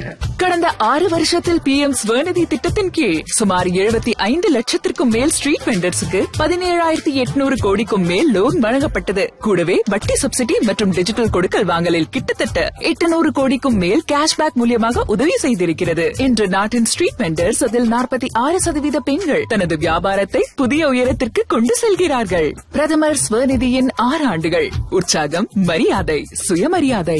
கடந்த ஆறு வருஷத்தில் பி எம் ஸ்வநிதி திட்டத்தின் கீழ் சுமார் எழுபத்தி ஐந்து லட்சத்திற்கும் மேல் ஸ்ட்ரீட் வெண்டர்ஸுக்கு பதினேழாயிரத்தி எட்நூறு கோடிக்கும் மேல் லோன் வழங்கப்பட்டது கூடவே வட்டி சப்சிடி மற்றும் டிஜிட்டல் கொடுக்கல் வாங்கலில் கிட்டத்தட்ட எட்டுநூறு கோடிக்கும் மேல் கேஷ்பேக் மூலியமாக உதவி செய்திருக்கிறது இன்று நாட்டின் ஸ்ட்ரீட் வெண்டர்ஸ் அதில் நாற்பத்தி ஆறு சதவீத பெண்கள் தனது வியாபாரத்தை புதிய உயரத்திற்கு கொண்டு செல்கிறார்கள் பிரதமர் ஸ்வநிதியின் ஆறு ஆண்டுகள் உற்சாகம் மரியாதை சுயமரியாதை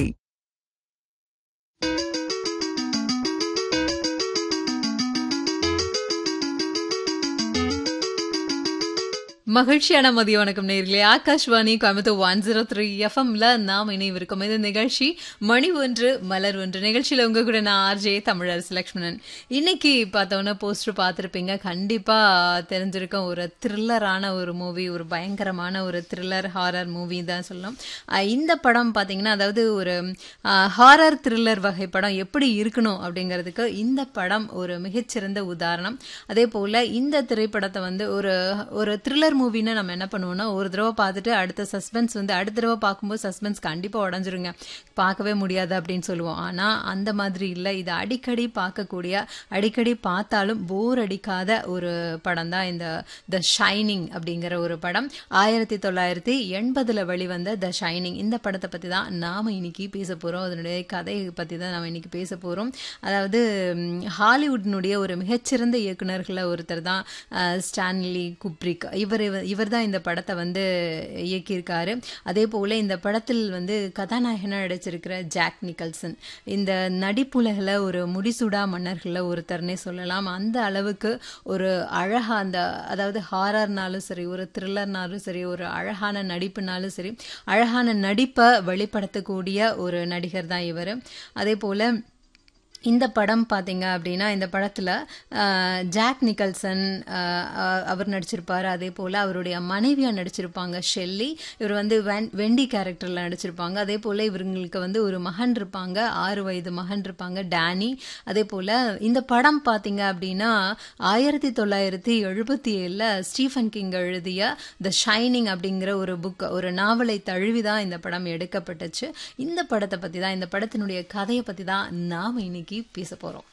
மகிழ்ச்சியான மதிய வணக்கம் நேர்களே Akashvani Coimbatore one zero three எஃப்எம்ல நாம் இணைவிருக்கும் இந்த நிகழ்ச்சி மணி ஒன்று மலர் ஒன்று நிகழ்ச்சியில் உங்க கூட நான் ஆர்ஜே தமிழரசு லக்ஷ்மணன் இன்னைக்கு பார்த்தோன்னா போஸ்டர் பார்த்துருப்பீங்க கண்டிப்பா தெரிஞ்சிருக்கும் ஒரு த்ரில்லரான ஒரு மூவி ஒரு பயங்கரமான ஒரு த்ரில்லர் ஹாரர் மூவி தான் சொல்லலாம் அஹ் இந்த படம் பார்த்தீங்கன்னா அதாவது ஒரு ஹாரர் த்ரில்லர் வகை படம் எப்படி இருக்கணும் அப்படிங்கிறதுக்கு இந்த படம் ஒரு மிகச்சிறந்த உதாரணம் அதே போல இந்த திரைப்படத்தை வந்து ஒரு ஒரு த்ரில்லர் மூவின்னு நம்ம என்ன பண்ணுவோம்னா ஒரு தடவை பார்த்துட்டு அடுத்த சஸ்பென்ஸ் வந்து அடுத்த தடவை பார்க்கும்போது சஸ்பென்ஸ் கண்டிப்பாக உடஞ்சிருங்க பார்க்கவே முடியாது அப்படின்னு சொல்லுவோம் ஆனால் அந்த மாதிரி இல்லை இது அடிக்கடி பார்க்கக்கூடிய அடிக்கடி பார்த்தாலும் போர் அடிக்காத ஒரு படம் தான் இந்த த ஷைனிங் அப்படிங்கிற ஒரு படம் ஆயிரத்தி தொள்ளாயிரத்தி எண்பதில் வெளிவந்த த ஷைனிங் இந்த படத்தை பற்றி தான் நாம் இன்னைக்கு பேச போகிறோம் அதனுடைய கதையை பற்றி தான் நாம் இன்னைக்கு பேச போகிறோம் அதாவது ம், ஹாலிவுட்டினுடைய ஒரு மிகச்சிறந்த இயக்குனர்களில் ஒருத்தர் தான் அஹ், ஸ்டான்லி குப்ரிக் இவர் இவர் தான் இந்த படத்தை வந்து இயக்கியிருக்காரு அதே போல் இந்த படத்தில் வந்து கதாநாயகனாக நடிச்சிருக்கிற ஜாக் நிக்கல்சன் இந்த நடிப்புலகில் ஒரு முடிசூடா மன்னர்களில் ஒருத்தர்னே சொல்லலாம் அந்த அளவுக்கு ஒரு அழகா அந்த அதாவது ஹாரர்னாலும் சரி ஒரு த்ரில்லர்னாலும் சரி ஒரு அழகான நடிப்புனாலும் சரி அழகான நடிப்பை வெளிப்படுத்தக்கூடிய ஒரு நடிகர் தான் இவர் அதே போல் இந்த படம் பார்த்தீங்க அப்படின்னா இந்த படத்தில் ஜாக் நிக்கல்சன் அஹ், அஹ், அவர் நடிச்சிருப்பார் அதே போல் அவருடைய மனைவியாக நடிச்சிருப்பாங்க ஷெல்லி இவர் வந்து வென் வெண்டி கேரக்டரில் நடிச்சிருப்பாங்க அதே போல் இவங்களுக்கு வந்து ஒரு மகன் இருப்பாங்க ஆறு வயது மகன் இருப்பாங்க டேனி அதே போல் இந்த படம் பார்த்தீங்க அப்படின்னா ஆயிரத்தி தொள்ளாயிரத்தி எழுபத்தி ஏழில் ஸ்டீஃபன் கிங் எழுதிய த ஷைனிங் அப்படிங்கிற ஒரு புக் ஒரு நாவலை தழுவி தான் இந்த படம் எடுக்கப்பட்டுச்சு இந்த படத்தை பற்றி தான் இந்த படத்தினுடைய கதையை பற்றி தான் நாம் இன்னைக்கு பேச போகிறோம்